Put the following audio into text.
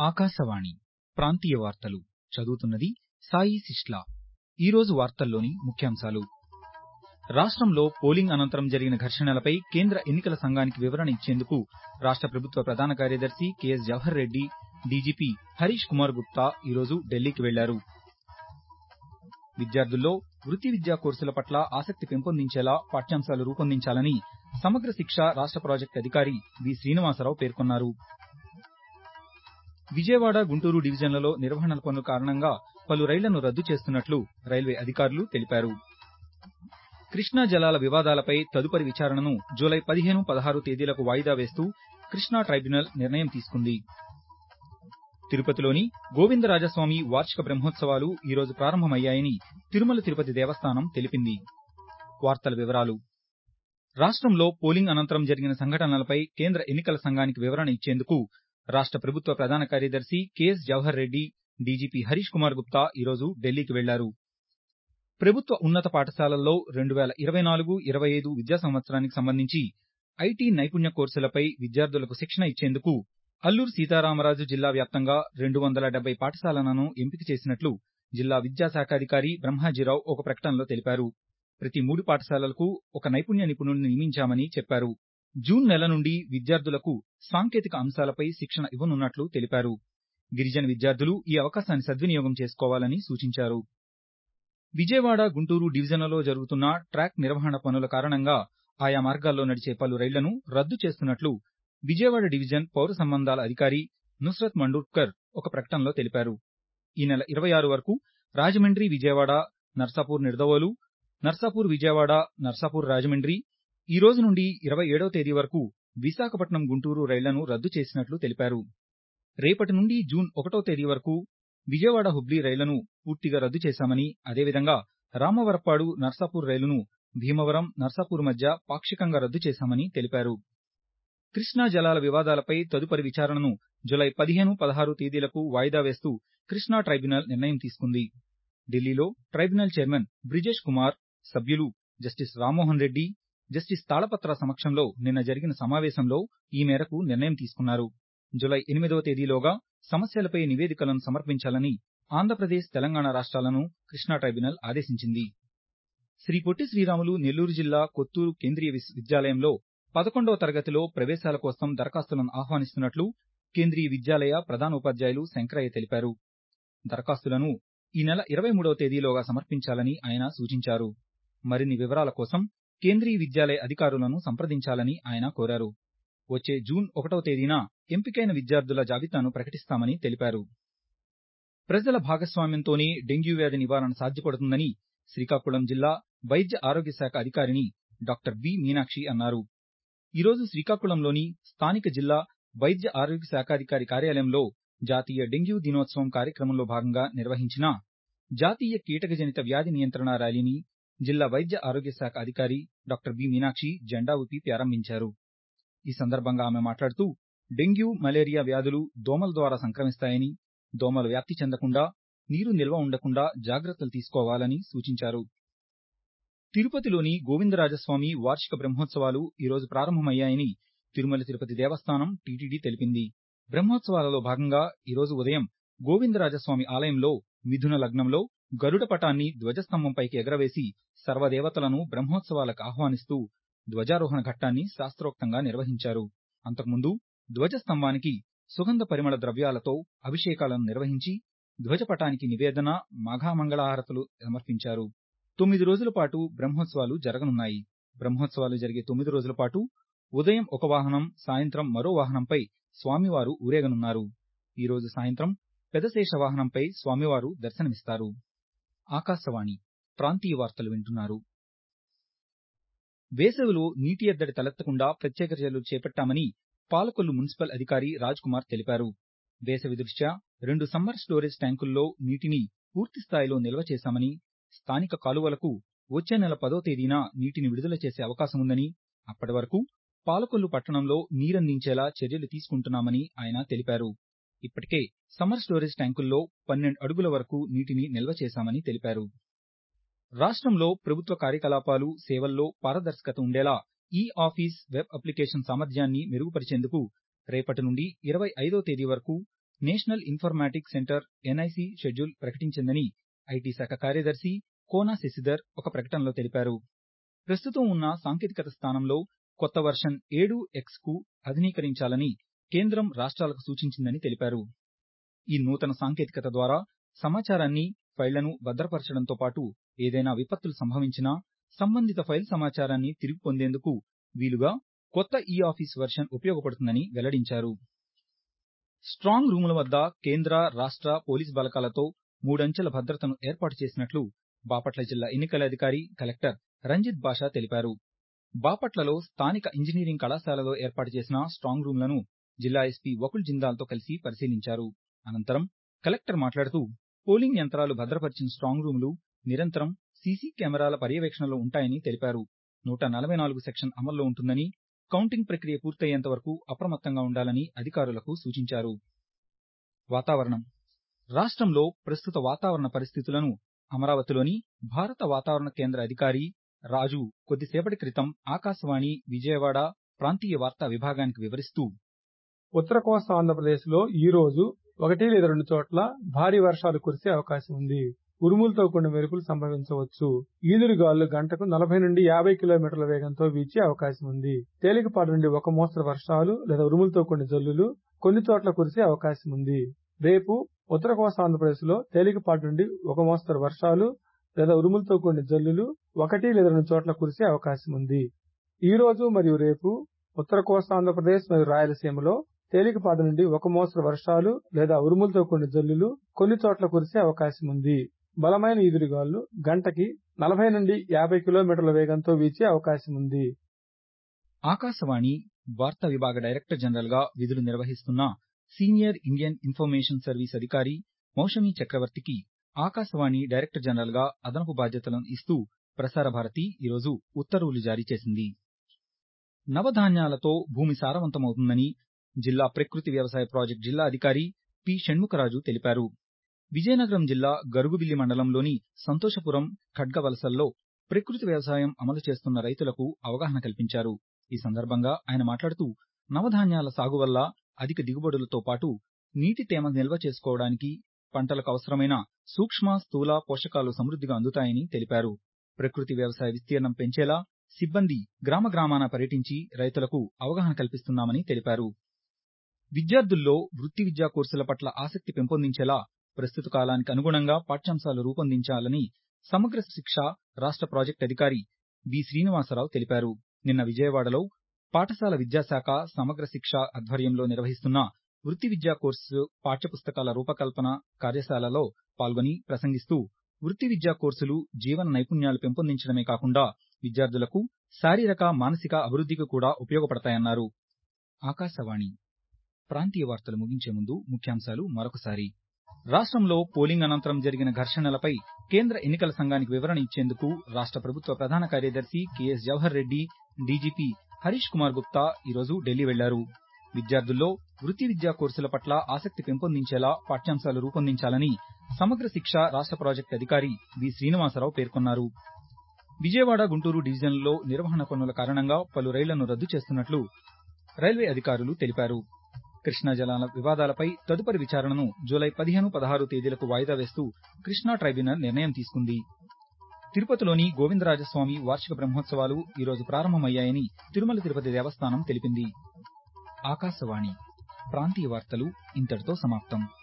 ఆకాశవాణి ప్రాంతీయ వార్తలు చదువుతున్నది సాయి సిస్లా ఈరోజు వార్తల్లోని ముఖ్యాంశాలు రాష్టంలో పోలింగ్ అనంతరం జరిగిన ఘర్షణలపై కేంద్ర ఎన్నికల సంఘానికి వివరణ ఇచ్చేందుకు రాష్ట ప్రభుత్వ ప్రధాన కార్యదర్శి కెఎస్ జవహర్ రెడ్డి డీజీపీ హరీష్ కుమార్ గుప్తా ఈరోజు ఢిల్లీకి వెళ్లారు విద్యార్థుల్లో వృత్తి విద్యా కోర్సుల పట్ల ఆసక్తి పెంపొందించేలా పాఠ్యాంశాలు రూపొందించాలని సమగ్ర శిక్ష రాష్ట ప్రాజెక్టు అధికారి వి శ్రీనివాసరావు పేర్కొన్నారు విజయవాడ గుంటూరు డివిజన్లలో నిర్వహణల పనుల కారణంగా పలు రైళ్లను రద్దు చేస్తున్నట్లు రైల్వే అధికారులు తెలిపారు కృష్ణా జలాల వివాదాలపై తదుపరి విచారణను జూలై పదిహేను పదహారు తేదీలకు వాయిదా వేస్తూ కృష్ణా ట్రైబ్యునల్ నిర్ణయం తీసుకుంది తిరుపతిలోని గోవిందరాజస్వామి వార్షిక బ్రహ్మోత్సవాలు ఈరోజు ప్రారంభమయ్యాయని తిరుమల తిరుపతి దేవస్థానం తెలిపింది వార్తల వివరాలు రాష్టంలో పోలింగ్ అనంతరం జరిగిన సంఘటనలపై కేంద్ర ఎన్నికల సంఘానికి వివరణ ఇచ్చేందుకు రాష్ట ప్రభుత్వ ప్రధాన కార్యదర్శి కెఎస్ జవహర్ రెడ్డి డీజీపీ హరీష్ కుమార్ గుప్తా ఈరోజు ఢిల్లీకి వెళ్లారు ప్రభుత్వ ఉన్నత పాఠశాలల్లో రెండు వేల ఇరవై నాలుగు ఇరవై ఐదు విద్యా సంవత్సరానికి సంబంధించి ఐటీ నైపుణ్య కోర్సులపై విద్యార్థులకు శిక్షణ ఇచ్చేందుకు అల్లూరు సీతారామరాజు జిల్లా వ్యాప్తంగా రెండు వందల డెబ్బై పాఠశాలలను ఎంపిక చేసినట్లు జిల్లా విద్యాశాఖాధికారి బ్రహ్మాజీరావు ఒక ప్రకటనలో తెలిపారు ప్రతి మూడు పాఠశాలలకు ఒక నైపుణ్య నిపుణుడిని నియమించామని చెప్పారు జూన్ నెల నుండి విద్యార్థులకు సాంకేతిక అంశాలపై శిక్షణ ఇవ్వనున్నట్లు తెలిపారు గిరిజన విద్యార్థులు ఈ అవకాశాన్ని సద్వినియోగం చేసుకోవాలని సూచించారు విజయవాడ గుంటూరు డివిజన్లలో జరుగుతున్న ట్రాక్ నిర్వహణ పనుల కారణంగా ఆయా మార్గాల్లో నడిచే పలు రైళ్లను రద్దు చేస్తున్నట్లు విజయవాడ డివిజన్ పౌర సంబంధాల అధికారి నుస్రత్ మండూర్కర్ ఒక ప్రకటనలో తెలిపారు ఈ నెల ఇరవై ఆరు వరకు రాజమండ్రి విజయవాడ నర్సాపూర్ నిడదవోలు నర్సాపూర్ విజయవాడ నర్సాపూర్ రాజమండ్రి ఈ రోజు నుండి ఇరవై ఏడవ తేదీ వరకు విశాఖపట్నం గుంటూరు రైళ్లను రద్దు చేసినట్లు తెలిపారు రేపటి నుండి జూన్ ఒకటో తేదీ వరకు విజయవాడ హుబ్లీ రైళ్లను పూర్తిగా రద్దు చేశామని అదేవిధంగా రామవరప్పాడు నర్సాపూర్ రైలును భీమవరం నర్సాపూర్ మధ్య పాక్షికంగా రద్దు చేశామని తెలిపారు కృష్ణా జలాల వివాదాలపై తదుపరి విచారణను జులై పదిహేను పదహారు తేదీలకు వాయిదా వేస్తూ కృష్ణా ట్రైబ్యునల్ నిర్ణయం తీసుకుంది ఢిల్లీలో ట్రైబ్యునల్ చైర్మన్ బ్రిజేష్ కుమార్ సభ్యులు జస్టిస్ రామ్మోహన్ రెడ్డి జస్టిస్ తాళపత్ర సమక్షంలో నిన్న జరిగిన సమావేశంలో ఈ మేరకు నిర్ణయం తీసుకున్నారు జులై ఎనిమిదవ తేదీలోగా సమస్యలపై నివేదికలను సమర్పించాలని ఆంధ్రప్రదేశ్ తెలంగాణ రాష్ట్రాలను కృష్ణా ట్రైబ్యునల్ ఆదేశించింది శ్రీ పొట్టి శ్రీరాములు నెల్లూరు జిల్లా కొత్తూరు కేంద్రీయ విశ్వవిద్యాలయంలో పదకొండవ తరగతిలో ప్రవేశాల కోసం దరఖాస్తులను ఆహ్వానిస్తున్నట్లు కేంద్రీయ విద్యాలయ ప్రధానోపాధ్యాయులు శంకరయ్య తెలిపారు దరఖాస్తులను ఈ నెల ఇరవై మూడవ తేదీలోగా సమర్పించాలని ఆయన సూచించారు మరిన్ని వివరాల కోసం కేంద్రీయ విద్యాలయ అధికారులను సంప్రదించాలని ఆయన కోరారు వచ్చే జూన్ ఒకటవ తేదీన ఎంపికైన విద్యార్థుల జాబితాను ప్రకటిస్తామని తెలిపారు ప్రజల భాగస్వామ్యంతోనే డెంగ్యూ వ్యాధి నివారణ సాధ్యపడుతుందని శ్రీకాకుళం జిల్లా వైద్య ఆరోగ్య శాఖ అధికారిని డాక్టర్ బి మీనాక్షి అన్నారు ఈరోజు శ్రీకాకుళంలోని స్థానిక జిల్లా వైద్య ఆరోగ్య శాఖాధికారి కార్యాలయంలో జాతీయ డెంగ్యూ దినోత్సవం కార్యక్రమంలో భాగంగా నిర్వహించిన జాతీయ కీటకజనిత వ్యాధి నియంత్రణ ర్యాలీని జిల్లా వైద్య ఆరోగ్య శాఖ అధికారి డాక్టర్ బి మీనాక్షి జెండా ఊపి ప్రారంభించారు ఈ సందర్భంగా ఆమె మాట్లాడుతూ డెంగ్యూ మలేరియా వ్యాధులు దోమల ద్వారా సంక్రమిస్తాయని దోమలు వ్యాప్తి చెందకుండా నీరు నిల్వ ఉండకుండా జాగ్రత్తలు తీసుకోవాలని సూచించారు తిరుపతిలోని గోవిందరాజస్వామి వార్షిక బ్రహ్మోత్సవాలు ఈరోజు ప్రారంభమయ్యాయని తిరుమల తిరుపతి దేవస్థానం టీటీడీ తెలిపింది బ్రహ్మోత్సవాలలో భాగంగా ఈరోజు ఉదయం గోవిందరాజస్వామి ఆలయంలో మిథున లగ్నంలో గరుడ పటాన్ని ధ్వజస్తంభంపైకి ఎగరవేసి సర్వదేవతలను బ్రహ్మోత్సవాలకు ఆహ్వానిస్తూ ధ్వజారోహణ ఘట్టాన్ని శాస్త్రోక్తంగా నిర్వహించారు అంతకుముందు ధ్వజస్తంభానికి సుగంధ పరిమళ ద్రవ్యాలతో అభిషేకాలను నిర్వహించి ధ్వజపటానికి నివేదన మాఘామంగళహారతులు సమర్పించారు తొమ్మిది రోజుల పాటు బ్రహ్మోత్సవాలు జరగనున్నాయి బ్రహ్మోత్సవాలు జరిగే తొమ్మిది రోజుల పాటు ఉదయం ఒక వాహనం సాయంత్రం మరో వాహనంపై స్వామివారు ఊరేగనున్నారు ఈ రోజు సాయంత్రం పెదశేష వాహనంపై స్వామివారు దర్శనమిస్తారు ఆకాశవాణి ప్రాంతీయ వార్తలు వింటున్నారు వేసవిలో నీటి ఎద్దడి తలెత్తకుండా ప్రత్యేక చర్యలు చేపట్టామని పాలకొల్లు మున్సిపల్ అధికారి రాజ్ కుమార్ తెలిపారు వేసవి దృష్ట్యా రెండు సమ్మర్ స్టోరేజ్ ట్యాంకుల్లో నీటిని పూర్తి స్థాయిలో నిల్వ చేశామని స్థానిక కాలువలకు వచ్చే నెల పదో తేదీన నీటిని విడుదల చేసే అవకాశం ఉందని అప్పటి వరకు పాలకొల్లు పట్టణంలో నీరందించేలా చర్యలు తీసుకుంటున్నామని ఆయన తెలిపారు ఇప్పటికే సమ్మర్ స్టోరేజ్ ట్యాంకుల్లో పన్నెండు అడుగుల వరకు నీటిని నిల్వ చేశామని తెలిపారు రాష్ట్రంలో ప్రభుత్వ కార్యకలాపాలు సేవల్లో పారదర్శకత ఉండేలా ఈ ఆఫీస్ వెబ్ అప్లికేషన్ సామర్థ్యాన్ని మెరుగుపరిచేందుకు రేపటి నుండి ఇరవై ఐదో తేదీ వరకు national informatic centre NIC schedule ప్రకటించిందని ఐటీ శాఖ కార్యదర్శి కోనా శశిధర్ ఒక ప్రకటనలో తెలిపారు ప్రస్తుతం ఉన్న సాంకేతికత స్థానంలో కొత్త వర్షన్ ఏడు ఎక్స్ కు అధునీకరించాలని కేంద్రం రాష్ట్రాలకు సూచించిందని తెలిపారు ఈ నూతన సాంకేతికత ద్వారా సమాచారాన్ని ఫైళ్లను భద్రపరచడంతో పాటు ఏదైనా విపత్తులు సంభవించినా సంబంధిత ఫైల్ సమాచారాన్ని తిరిగి పొందేందుకు వీలుగా కొత్త ఈ ఆఫీస్ వర్షన్ ఉపయోగపడుతుందని వెల్లడించారు స్ట్రాంగ్ రూముల వద్ద కేంద్ర రాష్ట్ర పోలీస్ బలగాలతో మూడంచెల భద్రతను ఏర్పాటు చేసినట్లు బాపట్ల జిల్లా ఎన్నికల అధికారి కలెక్టర్ రంజిత్ బాషా తెలిపారు బాపట్లలో స్థానిక ఇంజనీరింగ్ కళాశాలలో ఏర్పాటు చేసిన స్ట్రాంగ్ రూమ్లను జిల్లా ఎస్పీ వకుల్ జిందాల్తో కలిసి పరిశీలించారు అనంతరం కలెక్టర్ మాట్లాడుతూ పోలింగ్ యంత్రాలు భద్రపరిచిన స్ట్రాంగ్ రూములు నిరంతరం సీసీ కెమెరాల పర్యవేక్షణలో ఉంటాయని తెలిపారు నూట నలభై నాలుగు సెక్షన్ అమల్లో ఉంటుందని కౌంటింగ్ ప్రక్రియ పూర్తయ్యేంత వరకు అప్రమత్తంగా ఉండాలని అధికారులకు సూచించారు వాతావరణం రాష్ట్రంలో ప్రస్తుత వాతావరణ పరిస్థితులను అమరావతిలోని భారత వాతావరణ కేంద్ర అధికారి రాజు కొద్దిసేపటి క్రితం ఆకాశవాణి విజయవాడ ప్రాంతీయ వార్తా విభాగానికి వివరిస్తూ ఉత్తర కోస్తా ఆంధ్రప్రదేశ్లో ఈ రోజు ఒకటి లేదా రెండు చోట్ల భారీ వర్షాలు కురిసే అవకాశం ఉంది ఉరుములతో కూడిన మెరుపులు సంభవించవచ్చు ఈదురుగాలు గంటకు నలభై నుండి యాభై కిలోమీటర్ల వేగంతో వీచే అవకాశం ఉంది తేలికపాటి నుండి ఒక మోస్తరు వర్షాలు లేదా ఉరుములతో కూడిన జల్లులు కొన్ని చోట్ల కురిసే అవకాశం ఉంది రేపు ఉత్తర కోస్తా ఆంధ్రప్రదేశ్ లో తేలికపాటి నుండి ఒక మోస్తరు వర్షాలు లేదా ఉరుములతో కూడిన జల్లులు ఒకటి లేదా రెండు చోట్ల కురిసే అవకాశం ఉంది ఈ రోజు మరియు రేపు ఉత్తర కోస్తా ఆంధ్రప్రదేశ్ మరియు రాయలసీమలో తేలికపాటి నుండి ఒక మోస్తరు వర్షాలు లేదా ఉరుములతో కూడిన జల్లులు కొన్ని చోట్ల కురిసే అవకాశం ఉంది బలమైన ఈదురుగాలు గంటకి నలభై నుండి యాభై కిలోమీటర్ల వేగంతో వీచే అవకాశం ఉంది ఆకాశవాణి వార్తా విభాగ డైరెక్టర్ జనరల్ గా విధులు నిర్వహిస్తున్న సీనియర్ ఇండియన్ ఇన్ఫర్మేషన్ సర్వీస్ అధికారి మౌషమి చక్రవర్తికి ఆకాశవాణి డైరెక్టర్ జనరల్ గా అదనపు బాధ్యతలను ఇస్తూ ప్రసార భారతి ఈరోజు ఉత్తర్వులు జారీ చేసింది నవధాన్యాలతో భూమి సారవంతమవుతుందని జిల్లా ప్రకృతి వ్యవసాయ ప్రాజెక్టు జిల్లా అధికారి పి షణ్ముఖరాజు తెలిపారు విజయనగరం జిల్లా గరుగుబిల్లి మండలంలోని సంతోషపురం ఖడ్గవలసల్లో ప్రకృతి వ్యవసాయం అమలు చేస్తున్న రైతులకు అవగాహన కల్పించారు ఈ సందర్భంగా ఆయన మాట్లాడుతూ నవధాన్యాల సాగు వల్ల అధిక దిగుబడులతో పాటు నీటి తేమ నిల్వ చేసుకోవడానికి పంటలకు అవసరమైన సూక్ష్మ స్థూల పోషకాలు సమృద్ధిగా అందుతాయని తెలిపారు ప్రకృతి వ్యవసాయ విస్తీర్ణం పెంచేలా సిబ్బంది గ్రామ గ్రామాన పర్యటించి రైతులకు అవగాహన కల్పిస్తున్నామని తెలిపారు విద్యార్థుల్లో వృత్తి విద్యా కోర్సుల పట్ల ఆసక్తి పెంపొందించేలా ప్రస్తుత కాలానికి అనుగుణంగా పాఠ్యాంశాలు రూపొందించాలని సమగ్ర శిక్ష రాష్ట్ర ప్రాజెక్టు అధికారి బి శ్రీనివాసరావు తెలిపారు నిన్న విజయవాడలో పాఠశాల విద్యాశాఖ సమగ్ర శిక్ష ఆధ్వర్యంలో నిర్వహిస్తున్న వృత్తి విద్యా కోర్సు పాఠ్యపుస్తకాల రూపకల్పన కార్యశాలలో పాల్గొని ప్రసంగిస్తూ వృత్తి విద్యా కోర్సులు జీవన నైపుణ్యాలు పెంపొందించడమే కాకుండా విద్యార్థులకు శారీరక మానసిక అభివృద్ధికి కూడా ఉపయోగపడతాయన్నారు ఆకాశవాణి ప్రాంతీయ వార్తలు ముగించే ముందు ముఖ్యాంశాలు మరొకసారి రాష్ట్రంలో పోలింగ్ అనంతరం జరిగిన ఘర్షణలపై కేంద్ర ఎన్నికల సంఘానికి వివరణ ఇచ్చేందుకు రాష్ట్ర ప్రభుత్వ ప్రధాన కార్యదర్శి కెఎస్ జవహర్ రెడ్డి డీజీపీ హరీష్ కుమార్ గుప్తా ఈరోజు ఢిల్లీ వెళ్లారు విద్యార్థుల్లో వృత్తి విద్యా కోర్సుల పట్ల ఆసక్తి పెంపొందించేలా పాఠ్యాంశాలు రూపొందించాలని సమగ్ర శిక్ష రాష్ట్ర ప్రాజెక్టు అధికారి బి శ్రీనివాసరావు పేర్కొన్నారు విజయవాడ గుంటూరు డివిజన్లలో నిర్వహణ పనుల కారణంగా పలు రైళ్లను రద్దు చేస్తున్నట్లు రైల్వే అధికారులు తెలిపారు కృష్ణా జలాల వివాదాలపై తదుపరి విచారణను జూలై పదిహేను పదహారు తేదీలకు వాయిదా వేస్తూ కృష్ణా ట్రైబ్యునల్ నిర్ణయం తీసుకుంది తిరుపతిలోని గోవిందరాజస్వామి వార్షిక బ్రహ్మోత్సవాలు ఈరోజు ప్రారంభమయ్యాయని తిరుమల తిరుపతి దేవస్థానం తెలిపింది ఆకాశవాణి ప్రాంతీయ వార్తలు ఇంతటితో సమాప్తం